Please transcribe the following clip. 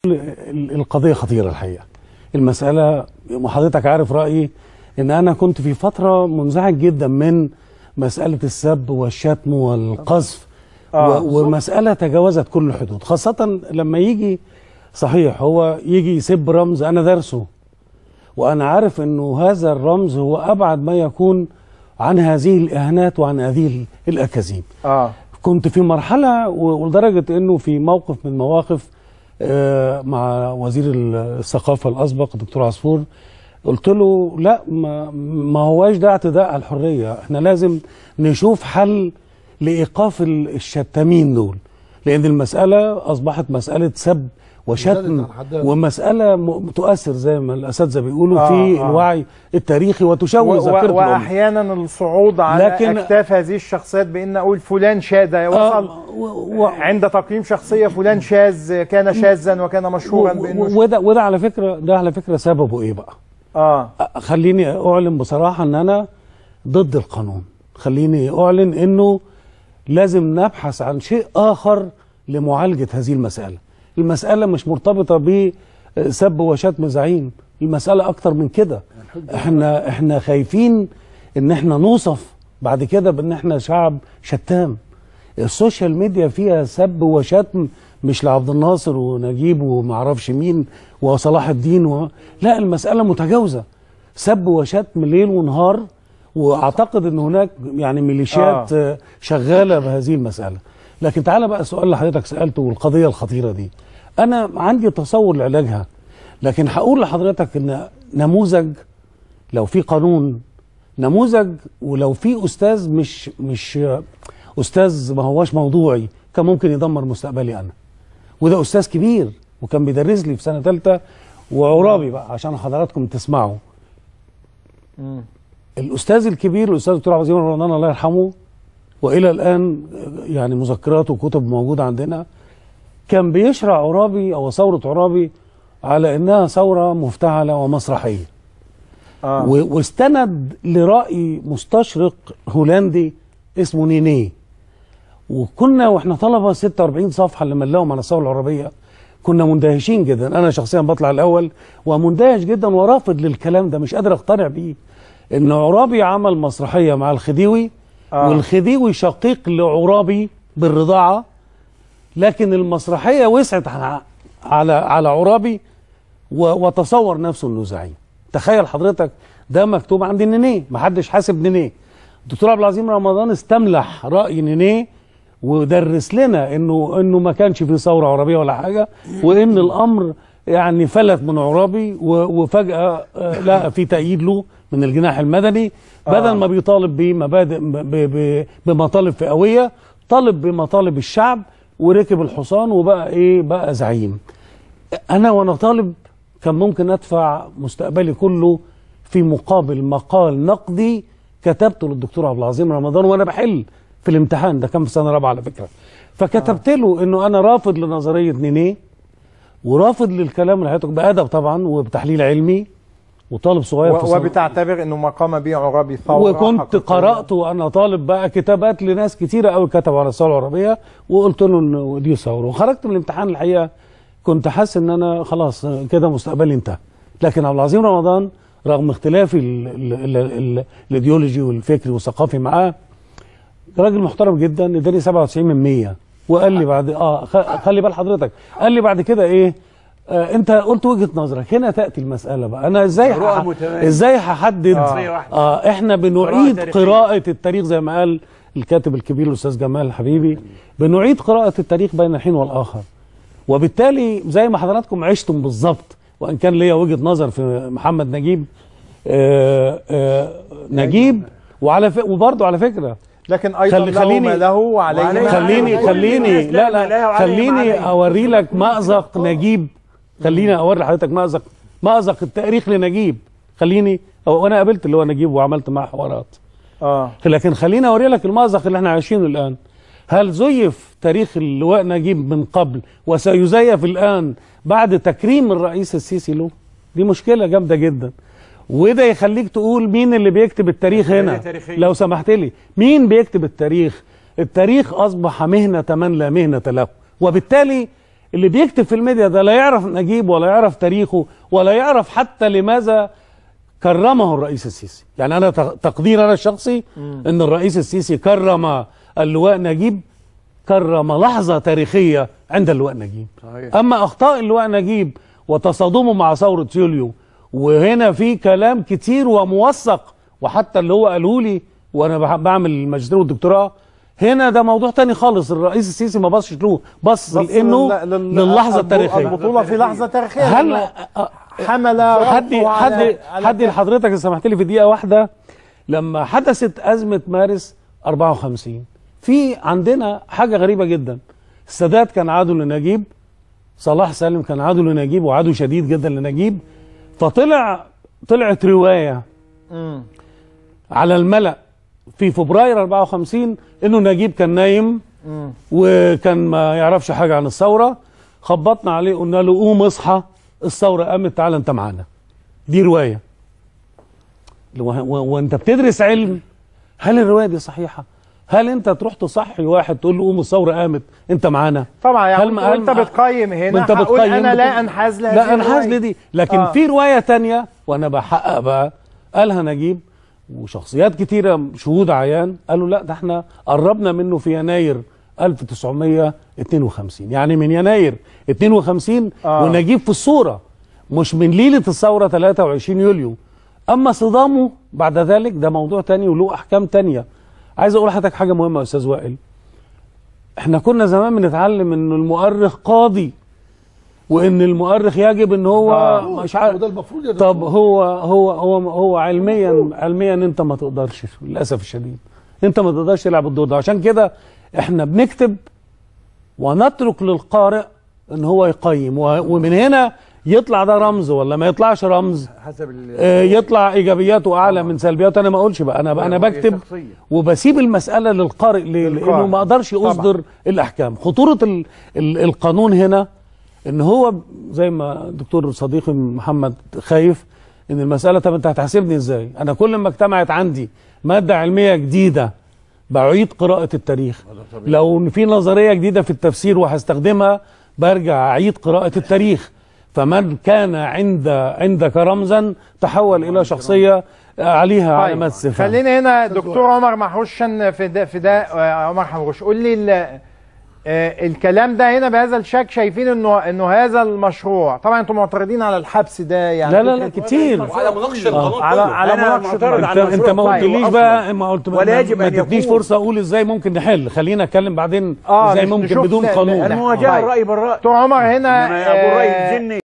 القضيه خطيره الحقيقه المساله وحضرتك عارف رايي ان انا كنت في فتره منزعج جدا من مساله السب والشتم والقذف آه. و- ومساله تجاوزت كل الحدود خاصه لما يجي صحيح هو يجي يسب رمز انا دارسه وانا عارف انه هذا الرمز هو ابعد ما يكون عن هذه الاهانات وعن هذه الاكاذيب اه كنت في مرحلة و- ولدرجة أنه في موقف من مواقف آه، مع وزير الثقافة الأسبق الدكتور عصفور قلت له لا ما, ما هواش ده اعتداء على الحرية احنا لازم نشوف حل لإيقاف ال- الشتامين دول لأن المسألة أصبحت مسألة سب وشتم زادت عن حدها. ومسألة م- تؤثر زي ما الأساتذة بيقولوا آه، في آه. الوعي التاريخي وتشوه و- ذاكرة و- الأمة واحيانا الصعود على لكن- اكتاف هذه الشخصيات بان اقول فلان شاذ وصل و- و- عند تقييم شخصيه فلان شاذ كان شاذا وكان مشهورا و- بانه و- وده وده على فكره ده على فكره سببه ايه بقى؟ اه أ- خليني اعلن بصراحه ان انا ضد القانون خليني اعلن انه لازم نبحث عن شيء اخر لمعالجه هذه المساله المساله مش مرتبطه بسب وشتم زعيم المساله اكتر من كده احنا احنا خايفين ان احنا نوصف بعد كده بان احنا شعب شتام السوشيال ميديا فيها سب وشتم مش لعبد الناصر ونجيب ومعرفش مين وصلاح الدين و... لا المسألة متجاوزة سب وشتم ليل ونهار واعتقد ان هناك يعني ميليشيات آه. آه. شغالة بهذه المسألة لكن تعالى بقى السؤال اللي حضرتك سألته والقضية الخطيرة دي انا عندي تصور لعلاجها لكن هقول لحضرتك ان نموذج لو في قانون نموذج ولو في استاذ مش مش استاذ ما هواش موضوعي كان ممكن يدمر مستقبلي انا وده استاذ كبير وكان بيدرس لي في سنه ثالثه وعرابي بقى عشان حضراتكم تسمعوا مم. الاستاذ الكبير الاستاذ الدكتور عبد العزيز رمضان الله يرحمه والى الان يعني مذكرات وكتب موجوده عندنا كان بيشرع عرابي او ثوره عرابي على انها ثوره مفتعله ومسرحيه اه و- واستند لرأي مستشرق هولندي اسمه نينيه وكنا واحنا طلبه 46 صفحه اللي ملاهم على الثوره العربيه كنا مندهشين جدا انا شخصيا بطلع الاول ومندهش جدا ورافض للكلام ده مش قادر اقتنع بيه ان عرابي عمل مسرحيه مع الخديوي آه. والخديوي شقيق لعرابي بالرضاعه لكن المسرحيه وسعت على على على عرابي و- وتصور نفسه انه زعيم تخيل حضرتك ده مكتوب عند نينيه محدش حاسب نينيه الدكتور عبد العظيم رمضان استملح راي نينيه ودرس لنا انه انه ما كانش في ثوره عربيه ولا حاجه وان الامر يعني فلت من عرابي و- وفجاه آه، لا في تأييد له من الجناح المدني بدل ما بيطالب بمبادئ ب- ب- بمطالب فئويه طالب بمطالب الشعب وركب الحصان وبقى ايه بقى زعيم انا وانا طالب كان ممكن ادفع مستقبلي كله في مقابل مقال نقدي كتبته للدكتور عبد العظيم رمضان وانا بحل في الامتحان ده كان في سنه رابعه على فكره فكتبت له انه انا رافض لنظريه نينيه ورافض للكلام اللي حضرتك بادب طبعا وبتحليل علمي وطالب صغير في و- سنة- وبتعتبر انه ما قام به عرابي ثوره وكنت حقيقية. قرات وانا طالب بقى كتابات لناس كتيره قوي كتبوا على الثوره العربيه وقلت له انه دي ثوره وخرجت من الامتحان الحقيقه كنت حاسس ان انا خلاص كده مستقبلي انتهى لكن عبد العظيم رمضان رغم اختلافي ال- ال- ال- ال- الايديولوجي والفكري والثقافي معاه راجل محترم جدا اداني 97 من 100 وقال لي بعد اه خ- خلي بال حضرتك قال لي بعد كده ايه آه انت قلت وجهه نظرك هنا تاتي المساله بقى انا ازاي رؤى ح- متميزة. ازاي هحدد شخصية واحدة. اه احنا بنعيد قراءة تاريخية. قراءة التاريخ زي ما قال الكاتب الكبير الاستاذ جمال حبيبي بنعيد قراءة التاريخ بين الحين والاخر وبالتالي زي ما حضراتكم عشتم بالظبط وان كان ليا وجهة نظر في محمد نجيب آه آه نجيب وعلى ف... وبرضه على فكرة لكن ايضا خلي- له خليني- ما له وعليه ما وعليه- خليني عليه. خليني الناس لا لها ما لها لا وعليها ما خليني عليها. اوري لك مأزق نجيب خليني اوري لحضرتك مأزق مأزق التاريخ لنجيب خليني أو انا قابلت اللي هو نجيب وعملت معاه حوارات اه لكن خليني اوري لك المأزق اللي احنا عايشينه الان هل زيف تاريخ اللواء نجيب من قبل وسيزيف الان بعد تكريم الرئيس السيسي له دي مشكله جامده جدا وده يخليك تقول مين اللي بيكتب التاريخ مسؤولية هنا تاريخية. لو سمحت لي مين بيكتب التاريخ التاريخ اصبح مهنه من لا مهنه له وبالتالي اللي بيكتب في الميديا ده لا يعرف نجيب ولا يعرف تاريخه ولا يعرف حتى لماذا كرمه الرئيس السيسي يعني انا تق- تقدير انا الشخصي ان الرئيس السيسي كرم اللواء نجيب كرم لحظه تاريخيه عند اللواء نجيب صحيح. اما اخطاء اللواء نجيب وتصادمه مع ثوره يوليو وهنا في كلام كتير وموثق وحتى اللي هو قاله لي وانا بح- بعمل الماجستير والدكتوراه هنا ده موضوع تاني خالص الرئيس السيسي ما بصش له بص بس لانه لل- لل- للحظه الب- التاريخيه البطولة في لحظة تاريخية هل لأنه حمل حدي روحه حدي على- على حدي لحضرتك إذا سمحت لي في دقيقه واحده لما حدثت ازمه مارس 54 في عندنا حاجه غريبه جدا السادات كان عدو لنجيب صلاح سالم كان عدو لنجيب وعدو شديد جدا لنجيب فطلع طلعت روايه مم. على الملأ في فبراير 54 انه نجيب كان نايم مم. وكان ما يعرفش حاجه عن الثوره خبطنا عليه قلنا له قوم اصحى الثوره قامت تعالى انت معانا دي روايه و- و- وانت بتدرس علم هل الروايه دي صحيحه هل انت تروح تصحي واحد تقول له قوم الثوره قامت انت معانا طبعا يعني هل ما- هل وانت ما- بتقيم هنا وانت هقول بتقيم انا بت- لا انحاز لهذه لا انحاز الرواية. لدي لكن آه. في روايه تانية وانا بحقق بقى قالها نجيب وشخصيات كتيره شهود عيان قالوا لا ده احنا قربنا منه في يناير 1952 يعني من يناير 52 آه. ونجيب في الصوره مش من ليله الثوره 23 يوليو اما صدامه بعد ذلك ده موضوع تاني وله احكام تانية عايز اقول لحضرتك حاجه مهمه يا استاذ وائل احنا كنا زمان بنتعلم ان المؤرخ قاضي وان المؤرخ يجب ان هو آه. مش عارف وده المفروض يا طب دكتور. هو هو هو هو علميا علميا انت ما تقدرش للاسف الشديد انت ما تقدرش تلعب الدور ده عشان كده احنا بنكتب ونترك للقارئ ان هو يقيم و- ومن هنا يطلع ده رمز ولا ما يطلعش رمز حسب ال آه، يطلع ايجابياته اعلى من سلبياته انا ما اقولش بقى انا انا رؤية بكتب شخصية. وبسيب المساله للقارئ ليه؟ للقارئ. لانه ما اقدرش اصدر الاحكام خطوره ال ال القانون هنا ان هو زي ما الدكتور صديقي محمد خايف ان المساله طب انت هتحاسبني ازاي انا كل ما اجتمعت عندي ماده علميه جديده بعيد قراءه التاريخ لو في نظريه جديده في التفسير وهستخدمها برجع اعيد قراءه التاريخ فمن كان عند عندك رمزا تحول الى شخصيه عليها طيب علامات استفهام خلينا هنا دكتور عمر محوشن في ده في ده آه، عمر حمروش قول لي ال- آه، الكلام ده هنا بهذا الشك شايفين انه انه هذا المشروع طبعا انتم معترضين على الحبس ده يعني لا لا لا فكرة- كتير وعلى مناقشه القانون على كله. على أنا مناقشه معترض الرأي. على انت انت ما المشروع قلتليش أصلاً. بقى ما قلت ما, ولا ما, يجب ما أن ادتنيش يكون. فرصه اقول ازاي ممكن نحل خلينا اتكلم بعدين آه، ازاي نش- ممكن نشوف بدون لا- لا- قانون لا. المواجهه طيب. الراي بالراي دكتور عمر هنا إنما ابو الراي آه، الجني